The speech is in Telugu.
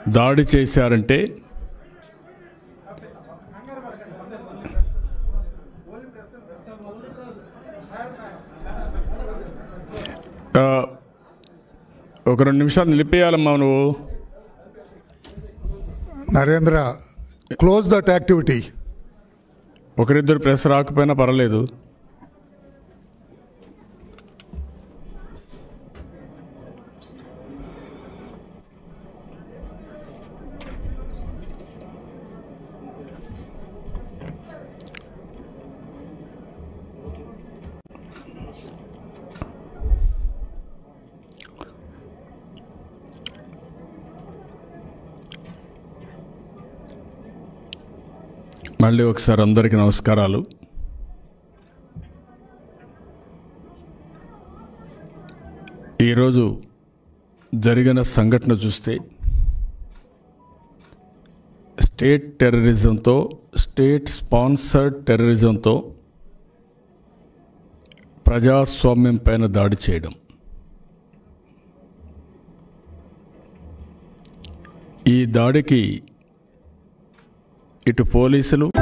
దాడి చేశారంటే ఆ, ఒక రెండు నిమిషాలు నిలిపేయాలమ్మా నువ్వు నరేంద్ర క్లోజ్ దట్ యాక్టివిటీ ఒకరిద్దరు ప్రెస్ రాకపోయినా పర్వాలేదు మళ్ళీ ఒకసారి అందరికీ నమస్కారాలు ఈరోజు జరిగిన సంఘటన చూస్తే స్టేట్ టెర్రరిజంతో స్టేట్ స్పాన్సర్డ్ టెర్రరిజంతో ప్రజాస్వామ్యం పైన దాడి చేయడం ఈ దాడికి ఇటు పోలీసులు